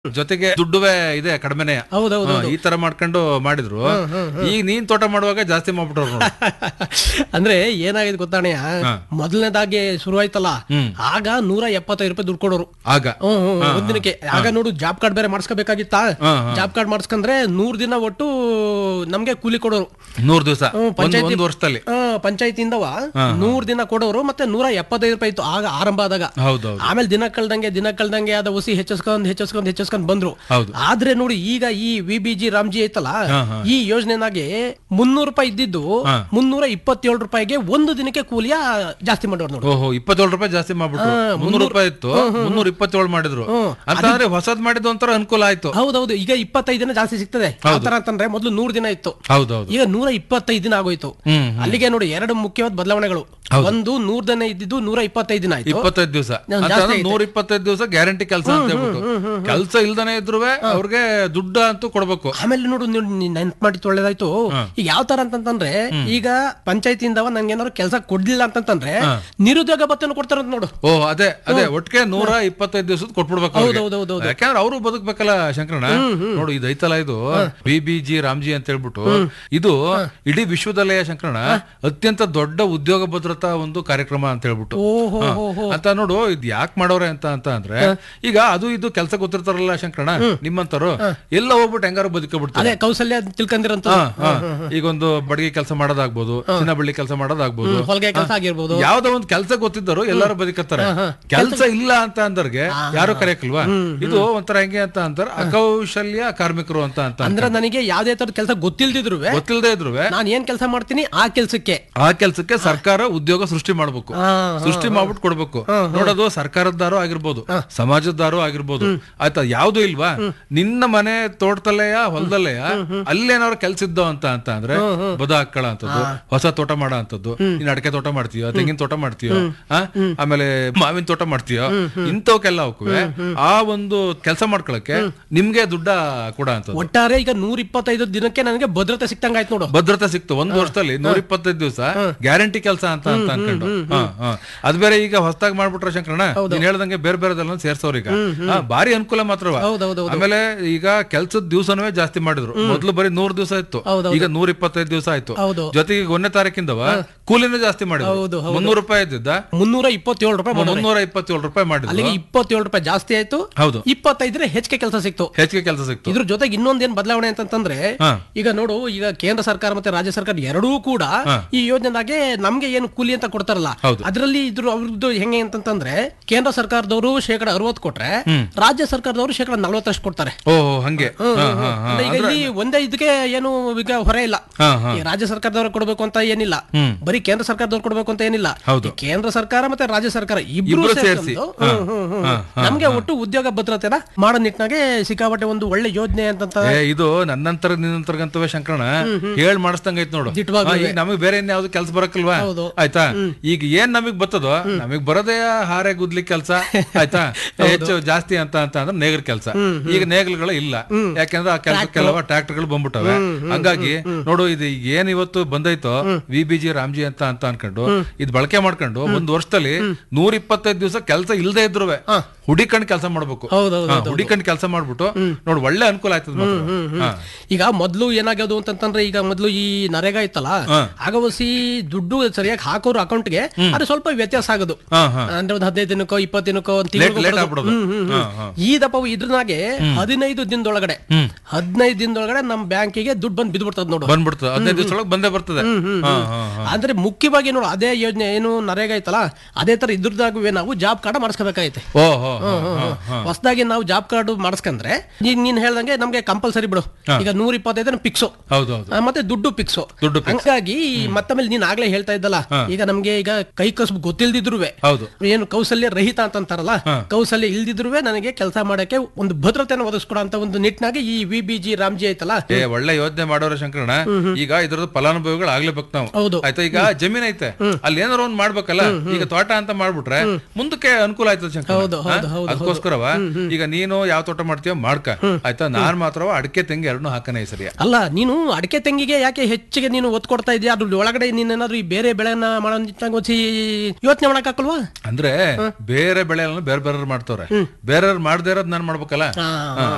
ಜೊತೆಗೆ ದುಡ್ಡುವೆ ಇದೆ ಕಡಿಮೆನೆ ಹೌದೌದು ಈ ತರ ಮಾಡ್ಕೊಂಡು ಮಾಡಿದ್ರು ಈಗ ನೀನ್ ತೋಟ ಮಾಡುವಾಗ ಜಾಸ್ತಿ ಮಾಡ್ಬಿಟ್ರು ನೋಡು. ಅಂದ್ರೆ ಏನಾಗಿದೆ ಗೊತ್ತಾಣಯ್ಯ ಮೊದಲನೇದಾಗಿ ಶುರುವಾಯ್ತಲ್ಲ ಆಗ ನೂರ ಎಪ್ಪತ್ತೈದು ರೂಪಾಯಿ ದುಡ್ಡು ಕೊಡೋರು ಆಗ ಹ್ಮ್, ಹ್ಮ್, ಹ್ಮ್. ಒಂದಿನಕ್ಕೆ ಆಗ ನೋಡು ಜಾಬ್ ಕಾರ್ಡ್ ಬೇರೆ ಮಾಡಿಸ್ಕೋಬೇಕಾಗಿತ್ತ ಹಾ, ಜಾಬ್ ಕಾರ್ಡ್ ಮಾಡಿಸ್ಕೊಂಡ್ರೆ ನೂರ್ ದಿನ ಒಟ್ಟು ನಮ್ಗೆ ಕೂಲಿ ಕೊಡೋರು ನೂರ್ ದಿವಸ ಹ್ಮ್, ಒಂದು ಪಂಚಾಯ್ತಿ- ಒಂದು ವರ್ಷದಲ್ಲಿ ಆ, ಪಂಚಾಯ್ತಿಯಿಂದವ ನೂರ್ ದಿನ ಕೊಡೋರು ಮತ್ತೆ ನೂರ ಎಪ್ಪತ್ತೈದು ರೂಪಾಯಿ ಇತ್ತು ಆಗ ಆರಂಭ ಆದಾಗ ಹೌದೌದು ಆಮೇಲೆ ದಿನ ಕಳ್ದಂಗೆ ದಿನ ಕಳ್ದಂಗೆ ಅದ ಹುಸಿ ಹೆಚ್ಚಿಸ್ಕೊಂಡ್ ಹೆಚ್ಚಿಸ್ಕೊಂಡ್ ಹೆಚ್ಚಿಸ್ಕೊಂಡ್ ಬಂದ್ರು ಹೌದು ಆದ್ರೆ ನೋಡಿ ಈಗ ಈ ವಿ ಬಿ ಜಿ ರಾಮ್ಜಿ ಐತಲ್ಲ ಈ ಯೋಜನೆನಾಗೆ ಮುನ್ನೂರು ರೂಪಾಯಿ ಇದ್ದಿದ್ದು ಮುನ್ನೂರ ಇಪ್ಪತ್ತೇಳು ರೂಪಾಯಿಗೆ ಒಂದು ದಿನಕ್ಕೆ ಕೂಲಿಯ ಜಾಸ್ತಿ ಮಾಡೋರು ನೋಡಿ ಓಹೋ ಇಪ್ಪತ್ತೇಳು ರೂಪಾಯಿ ಜಾಸ್ತಿ ಮಾಡ್ಬಿಟ್ರು ಮುನ್ನೂರು ರೂಪಾಯಿ ಇತ್ತು ಮುನ್ನೂರ ಇಪ್ಪತ್ತೇಳು ಮಾಡಿದ್ರು ಅಂತಂದ್ರೆ ಹೊಸದ್ ಮಾಡಿದ್ದು ಒಂಥರ ಅನುಕೂಲ ಆಯ್ತು ಹೌದೌದು ಈಗ ಇಪ್ಪತ್ತೈದು ದಿನ ಜಾಸ್ತಿ ಸಿಗ್ತದೆ ಯಾವ ತರ ಅಂತಂದ್ರೆ ಮೊದಲು ನೂರು ದಿನ ಇತ್ತು ಹೌದೌದು ಈಗ ನೂರ ಇಪ್ಪತ್ತೈದು ದಿನ ಆಗೋಯ್ತು ಹ್ಮ್ ಅಲ್ಲಿಗೆ ನೋಡಿ ಎರಡು ಮುಖ್ಯವಾದ ಬದಲಾವಣೆಗಳು ಒಂದು ನೂರ್ ದಿನ ಇದ್ದಿದ್ದು ನೂರ ಇಪ್ಪತ್ತೈದು ದಿನ ಆಯ್ತು ಇಪ್ಪತ್ತೈದು ದಿವಸ ಅಂತಂದ್ರೆ ನೂರ ಇಪ್ಪತ್ತೈದು ದಿವಸ ಗ್ಯಾರಂಟಿ ಕೆಲಸ ಅಂತ ಹೇಳ್ಬಿಟ್ಟು ಕೆಲಸ ಇಲ್ದನೆ ಇದ್ರು ಅವ್ರಿಗೆ ದುಡ್ಡು ಅಂತೂ ಕೊಡ್ಬೇಕು ಆಮೇಲೆ ನೋಡು ನೆನ್ಪ್ ಮಾಡಿ ಒಳ್ಳೇದಾಯ್ತು ಈಗ ಯಾವ ತರ ಅಂತಂತಂದ್ರೆ ಈಗ ಪಂಚಾಯತಿಯಿಂದವ ನಂಗೆ ಏನಾದ್ರು ಕೆಲಸ ಕೊಡ್ಲಿಲ್ಲ ಅಂತಂತಂದ್ರೆ ನಿರುದ್ಯೋಗ ಭತ್ತೆನೂ ಕೊಡ್ತಾರಂತ ನೋಡು ಓ ಅದೇ ಅದೇ ಒಟ್ಟಿಗೆ ನೂರ ಇಪ್ಪತ್ತೈದು ದಿವಸದ ಕೊಟ್ಬಿಡ್ಬೇಕು ಅವ್ರಿಗೆ. ಹೌದೌದೌದು. ಯಾಕಂದ್ರೆ ಅವರು ಬದುಕ್ಬೇಕಲ್ಲ ಶಂಕರಣ್ಣ ನೋಡು ಇದು ಐತಲ್ಲ ಇದು ಬಿ ಬಿ ಜಿ ರಾಮ್ಜಿ ಅಂತ ಹೇಳ್ಬಿಟ್ಟು ಇದು ಇಡೀ ವಿಶ್ವದಲ್ಲೇ ಶಂಕರಣ್ಣ ಅತ್ಯಂತ ದೊಡ್ಡ ಉದ್ಯೋಗ ಭದ್ರತಾ ಒಂದು ಕಾರ್ಯಕ್ರಮ ಅಂತ ಹೇಳ್ಬಿಟ್ಟು ಓಹೋ ಹಾ. ಹೋ ಹೋ ಅಂತ ನೋಡು ಇದ್ ಯಾಕೆ ಮಾಡೋರೆ ಅಂತ ಅಂತ ಅಂದ್ರೆ ಈಗ ಅದು ಇದು ಕೆಲಸ ಗೊತ್ತಿರ್ತಾರಲ್ಲ ಶಂಕರಣ್ಣ ನಿಮ್ಮಂತರು ಎಲ್ಲ ಹೋಗ್ಬಿಟ್ಟು ಹೆಂಗಾರು ಬದುಕಬಿಡ್ತಾರೆ ಅದೇ ಕೌಶಲ್ಯ ತಿಳ್ಕೊಂಡಿರಂತ ಈಗ ಒಂದು ಬಡಗಿ ಕೆಲಸ ಮಾಡೋದಾಗ್ಬೋದು ಚಿನ್ನ ಬಳ್ಳಿ ಕೆಲಸ ಮಾಡೋದಾಗ್ಬೋದು ಹೊಲಿಗೆ ಕೆಲಸ ಆಗಿರ್ಬೋದು ಯಾವ್ದೋ ಒಂದು ಕೆಲಸ ಗೊತ್ತಿದ್ದರು ಎಲ್ಲರೂ ಬದುಕತ್ತಾರೆ ಕೆಲಸ ಇಲ್ಲ ಅಂತ ಅಂದರ್ಗೆ ಯಾರು ಕರೆಯಕಲ್ವಾ ಇದು ಒಂಥರ ಹೆಂಗೆ ಅಂತ ಅಂತಾರೆ ಅಕೌಶಲ್ಯ ಕಾರ್ಮಿಕರು ಅಂತ ಅಂತ ಅಂದ್ರೆ ನನಗೆ ಯಾವ್ದೇ ತರದ ಕೆಲಸ ಗೊತ್ತಿಲ್ದಿದ್ರು ಗೊತ್ತಿಲ್ಲದೆ ಇದ್ರು ನಾನು ಏನ್ ಕೆಲಸ ಮಾಡ್ತೀನಿ ಆ ಕೆಲ್ಸಕ್ಕೆ ಆ ಕೆಲ್ಸಕ್ಕೆ ಸರ್ಕಾರ ಉದ್ಯೋಗ ಸೃಷ್ಟಿ ಮಾಡ್ಬೇಕು ಆ, ಸೃಷ್ಟಿ ಮಾಡ್ಬಿಟ್ಟು ಕೊಡ್ಬೇಕು ನೋಡೋದು ಸರ್ಕಾರದ್ದಾರು ಆಗಿರ್ಬೋದು ಸಮಾಜದ್ದಾರು ಆಗಿರ್ಬೋದು ಆಯ್ತಾ ಯಾವ್ದು ಇಲ್ವಾ ನಿನ್ನ ಮನೆ ತೋಟದಲ್ಲೆಯ ಹೊಲದಲ್ಲೆಯ ಅಲ್ಲೇನಾದ್ರು ಕೆಲ್ಸ ಇದ್ದೋ ಅಂತ ಅಂತ ಅಂದ್ರೆ ಬದ ಹಾಕಳ ಅಂತದ್ದು ಹೊಸ ತೋಟ ಮಾಡೋ ಅಂತದ್ದು ನೀನ್ ಅಡಕೆ ತೋಟ ಮಾಡ್ತೀಯೋ ತೆಂಗಿನ ತೋಟ ಮಾಡ್ತೀಯೋ ಆ? ಆಮೇಲೆ ಮಾವಿನ ತೋಟ ಮಾಡ್ತೀಯೋ ಇಂಥವಕ್ಕೆಲ್ಲ ಹೋಗುವೆ ಆ ಒಂದು ಕೆಲಸ ಮಾಡ್ಕೊಳಕ್ಕೆ ನಿಮ್ಗೆ ದುಡ್ಡ ಕೂಡ ಅಂತದ್ದು ಒಟ್ಟಾರೆ ಈಗ ನೂರ ಇಪ್ಪತ್ತೈದು ದಿನಕ್ಕೆ ನನಗೆ ಭದ್ರತೆ ಸಿಕ್ತಂಗಾಯ್ತು ನೋಡು ಭದ್ರತೆ ಸಿಕ್ತು ಒಂದ್ ವರ್ಷದಲ್ಲಿ ನೂರ ಇಪ್ಪತ್ತೈದು ದಿವಸ ಗ್ಯಾರಂಟಿ ಕೆಲಸ ಅಂತ ಅಂತ ಅನ್ಕೊಂಡು ಹಾ, ಹಾ. ಅದ್ ಬೇರೆ ಈಗ ಹೊಸದಾಗಿ ಮಾಡ್ಬಿಟ್ರೆ ಶಂಕರಣ್ಣ ನೀನ್ ಹೇಳ್ದಂಗೆ ಬೇರೆ ಬೇರೆದೆಲ್ಲ ಸೇರ್ಸೋರ್ ಈಗ ಹಾ, ಭಾರಿ ಅನುಕೂಲ ಮಾತ್ರವ ಹೌದೌದು ಆಮೇಲೆ ಈಗ ಕೆಲ್ಸದ ದಿವಸನೂ ಜಾಸ್ತಿ ಮಾಡಿದ್ರು ಮೊದ್ಲು ಬರೀ ನೂರ್ ದಿವಸ ಇತ್ತು ಹೌದೌದು. ಈಗ ನೂರ ಇಪ್ಪತ್ತೈದು ದಿವಸ ಆಯ್ತು ಹೌದು ಜೊತೆಗೆ ಈಗ ಒಂದನೇ ತಾರೀಕಿಂದವ ಕೂಲಿನೂ ಜಾಸ್ತಿ ಹೌದು, ಮಾಡಿದ್ರು ಹೌದು. ಮುನ್ನೂರು ರೂಪಾಯಿ ಇದ್ದಿದ್ದ ಮುನ್ನೂರ ಇಪ್ಪತ್ತೇಳು ರೂಪಾಯಿ ಮಾಡೋರು. ಮುನ್ನೂರ ಇಪ್ಪತ್ತೇಳು ರೂಪಾಯಿ ಮಾಡಿದ್ರು ಅಲ್ಲಿಗೆ ಇಪ್ಪತ್ತೇಳು ರೂಪಾಯಿ ಜಾಸ್ತಿ ಆಯ್ತು ಹೌದು ಇಪ್ಪತ್ತೈದ್ರೆ ಹೆಚ್ಚಿಗೆ ಕೆಲಸ ಸಿಕ್ತು ಹೆಚ್ಚಿಗೆ ಕೆಲಸ ಸಿಕ್ತು ಇದ್ರ ಜೊತೆಗೆ ಇನ್ನೊಂದೇನ್ ಬದಲಾವಣೆ ಅಂತಂದ್ರೆ ಹಾ. ಈಗ ನೋಡು ಈಗ ಕೇಂದ್ರ ಸರ್ಕಾರ ಮತ್ತೆ ರಾಜ್ಯ ಸರ್ಕಾರ ಎರಡೂ ಕೂಡ ಈ ಯೋಜನೆದಾಗೆ ನಮ್ಗೆ ಏನು ಕೂಲಿ ಅಂತ ಕೊಡ್ತಾರಲ್ಲ ಹೌದು. ಅದರಲ್ಲಿ ಇದ್ರ ಅವ್ರದ್ದು ಹೆಂಗೆ ಅಂತಂತಂದ್ರೆ ಕೇಂದ್ರ ಸರ್ಕಾರದವರು ಶೇಕಡ ಅರವತ್ತು ಕೊಟ್ರೆ ರಾಜ್ಯ ಸರ್ಕಾರದವರು ಶೇಕಡ ನಲ್ವತ್ತಷ್ಟು ಕೊಡ್ತಾರೆ ಓಹೋ ಹಂಗೆ ಹಾ, ಹಾ, ಹಾ. ಅಂದ್ರೆ ಈಗ ಇಲ್ಲಿ ಒಂದೇ ಇದಕ್ಕೆ ಏನು ಈಗ ಹೊರೆ ಇಲ್ಲ ಹಾ, ಹಾ. ಈ ರಾಜ್ಯ ಸರ್ಕಾರದವ್ರು ಕೊಡ್ಬೇಕು ಅಂತ ಏನಿಲ್ಲ ಹ್ಮ್. ಬರೀ ಕೇಂದ್ರ ಸರ್ಕಾರದವ್ರು ಕೊಡ್ಬೇಕು ಅಂತ ಏನಿಲ್ಲ ಹೌದು. ಈ ಕೇಂದ್ರ ಸರ್ಕಾರ ಮತ್ತೆ ರಾಜ್ಯ ಸರ್ಕಾರ ಇಬ್ರು ಇಬ್ರು ಸೇರ್ಕೊಂಡು, ಸೇರ್ಸಿ. ಹ್ಮ್, ಹ್ಮ್, ಹ್ಮ್, ಹಾ, ಹಾ, ನಮ್ಗೆ ಒಟ್ಟು ಉದ್ಯೋಗ ಭದ್ರತೆನ ಮಾಡೋ ನಿಟ್ಟಿನಾಗೆ ಸಿಕ್ಕಾಪಟ್ಟೆ ಒಂದು ಒಳ್ಳೆ ಯೋಜನೆ ಅಂತ ಏ ಇದು ನನ್ನಂತರ ನಿನ್ನಂತರ್ಗಂತವೇ ಶಂಕರಣ ಹೇಳ್ ಮಾಡಿಸ್ದಂಗ ಐತ್ ನೋಡು ದಿಟ್ವಾಗ್ಲೂ ಹಾ, ಈಗ ನಮಗ್ ಬೇರೆ ಇನ್ ಯಾವ್ದು ಕೆಲ್ಸ ಬರಕಲ್ವಾ ಹೌದು. ಆಯ್ತಾ ಈಗ ಏನ್ ನಮಗ್ ಬರ್ತದೋ ನಮಗ್ ಬರೋದೇ ಹಾರೆ ಗುದ್ಲಿ ಕೆಲ್ಸ ಆಯ್ತಾ ಹೆಚ್ಚು ಜಾಸ್ತಿ ಅಂತ ಅಂತ ಅಂದ್ರೆ ನೇಗರ್ ಕೆಲ್ಸ ಈಗ ನೇಗಲ್ಗಳು ಇಲ್ಲ ಯಾಕೆಂದ್ರೆ ಆ ಕೆಲ್ಸಕ್ಕೆಲ್ಲವ ಟ್ರಾಕ್ಟರ್ ಗಳು ಬಂದ್ಬಿಟ್ಟವೆ ಹಂಗಾಗಿ ನೋಡು ಇದು ಈಗ ಏನ್ ಇವತ್ತು ಬಂದೈತೋ ವಿ ಬಿ ಜಿ ರಾಮ್ಜಿ ಅಂತ ಅಂತ ಅನ್ಕೊಂಡು ಇದ್ ಬಳಕೆ ಮಾಡ್ಕೊಂಡು ಒಂದ್ ವರ್ಷದಲ್ಲಿ ನೂರ ಇಪ್ಪತ್ತೈದು ದಿವಸ ಕೆಲ್ಸ ಇಲ್ದೇ ಇದ್ರು ಹುಡಿಕಂಡ್ ಕೆಲಸ ಮಾಡ್ಬೇಕು ಹೌದೌದು ಹಾ, ಹುಡಿಕಂಡ್ ಕೆಲಸ ಮಾಡ್ಬಿಟ್ಟು ನೋಡು ಒಳ್ಳೆ ಅನುಕೂಲ ಆಯ್ತದ ಮಾತ್ರ. ಹಾ. ಈಗ ಮೊದ್ಲು ಏನಾಗ್ಯದು ಅಂತಂತಂದ್ರೆ ಈಗ ಮೊದ್ಲು ಈ ನರೇಗಾ ಇತ್ತಲ್ಲ ಆಗ ಒಸಿ ದುಡ್ಡು ಸರಿಯಾಗಿ ಹಾಕೋರು ಅಕೌಂಟ್ಗೆ ಅದು ಸ್ವಲ್ಪ ವ್ಯತ್ಯಾಸ ಆಗೋದು ಹಾ, ಹಾ. ಅಂದ್ರೆ ಒಂದು ಹದಿನೈದು ದಿನಕ್ಕೋ ಇಪ್ಪತ್ತು ದಿನಕ್ಕೋ ಒಂದು ಲೇಟ್ ತಿಂಗಳು ಲೇಟ್ ಆಗ್ಬಿಡೋದು ಹಾ, ಹಾ. ಈ ದಪ್ಪ ಇದ್ರನಾಗೆ ಹದಿನೈದು ದಿನದೊಳಗಡೆ ಹದಿನೈದು ದಿನದೊಳಗಡೆ ನಮ್ ಬ್ಯಾಂಕಿಗೆ ದುಡ್ಡು ಬಂದು ಬಿದ್ಬಿಡ್ತದ ನೋಡು ಬಂದ್ಬಿಡ್ತದೆ ಹದಿನೈದು ದಿವಸ ಒಳಗೆ ಬಂದೇ ಬರ್ತದೆ ಹಾ, ಹಾ, ಹಾ. ಅಂದ್ರೆ ಮುಖ್ಯವಾಗಿ ನೋಡು ಅದೇ ಯೋಜನೆ ಏನು ನರೇಗಾ ಐತಲ್ಲ ಅದೇ ತರ ಇದ್ರದಾಗುವೆ ನಾವು ಜಾಬ್ ಕಾರ್ಡ್ ಮಾಡಿಸ್ಕೋಬೇಕಾಗೈತೆ ಓ ಹೋ ಹೋ, ಹೋ, ಹೋ. ಹೊಸದಾಗಿ ನಾವು ಜಾಬ್ ಕಾರ್ಡ್ ಮಾಡಿಸ್ಕೊಂಡ್ರೆ ನೀನ್ ನೀನ್ ಹೇಳ್ದಂಗೆ ನಮ್ಗೆ ಕಂಪಲ್ಸರಿ ಬಿಡು ಈಗ ನೂರ ಇಪ್ಪತ್ತೈದು ಫಿಕ್ಸು ಹೌದು ಹೌದು ಮತ್ತೆ ದುಡ್ಡು ಫಿಕ್ಸು ದುಡ್ಡು ಹಂಗಾಗಿ ಮತ್ತಮೇಲೆ ನೀನ್ ಆಗ್ಲೇ ಹೇಳ್ತಾ ಇದ್ದಲ್ಲ ಈಗ ನಮ್ಗೆ ಈಗ ಕೈ ಕಸಬು ಗೊತ್ತಿಲ್ದಿದ್ರುವೆ ಹೌದು ಏನು ಕೌಶಲ್ಯ ರಹಿತ ಅಂತಂತಾರಲ್ಲ ಕೌಶಲ್ಯ ಇಲ್ದಿದ್ರುವೆ ನನಗೆ ಕೆಲಸ ಮಾಡಕ್ಕೆ ಒಂದು ಭದ್ರತೆನ ಒದಗಿಸ್ಕೊಡೋ ಅಂತ ಒಂದು ನಿಟ್ಟಿನಾಗಿ ಈ ವಿ ಬಿ ಜಿ ರಾಮ್ಜಿ ಐತಲ್ಲ ಏ ಒಳ್ಳೆ ಯೋಜನೆ ಮಾಡೋರ ಶಂಕರಣ ಈಗ ಇದ್ರದ್ದು ಫಲಾನುಭವಿಗಳು ಆಗ್ಲೇಬೇಕು ನಾವು ಹೌದು. ಆಯ್ತಾ ಈಗ ಜಮೀನ್ ಐತೆ ಅಲ್ಲಿ ಏನಾರ ಒಂದ್ ಮಾಡ್ಬೇಕಲ್ಲ ಈಗ ತೋಟ ಅಂತ ಮಾಡ್ಬಿಟ್ರೆ ಮುಂದಕ್ಕೆ ಅನುಕೂಲ ಆಯ್ತದ ಶಂಕರ ಹೌದು, ಹೌದು, ಹೌದು, ಅದಕ್ಕೋಸ್ಕರವ ಈಗ ನೀನು ಯಾವ ತೋಟ ಮಾಡ್ತೀಯೋ ಮಾಡ್ಕ ಆಯ್ತಾ ನಾನ್ ಮಾತ್ರವ ಅಡಿಕೆ ತೆಂಗಿ ಎರಡನ್ನೂ ಹಾಕನೇ ಸರಿಯ ಅಲ್ಲ ನೀನು ಅಡಿಕೆ ತೆಂಗಿಗೆ ಯಾಕೆ ಹೆಚ್ಚಿಗೆ ನೀನು ಒತ್ತು ಕೊಡ್ತಾ ಇದೆಯಾ ಅದ್ರ ಒಳಗಡೆ ನೀನೇನಾದ್ರೂ ಈ ಬೇರೆ ಬೆಳೆನ ಮಾಡೋ ನಿಟ್ಟಿನಾಗ ಒಂದ್ಸಿ ಯೋಚನೆ ಮಾಡಕ್ ಹಾಕಲ್ವಾ ಅಂದ್ರೆ ಬೇರೆ ಬೆಳೆ ಬೇರೆ ಬೇರೆ ಮಾಡ್ತವ್ರೆ ಬೇರೆಯವ್ರು ಮಾಡದೇ ಇರೋದ್ ನಾನ್ ಮಾಡ್ಬೇಕಲ್ಲ ಹಾ, ಹಾ,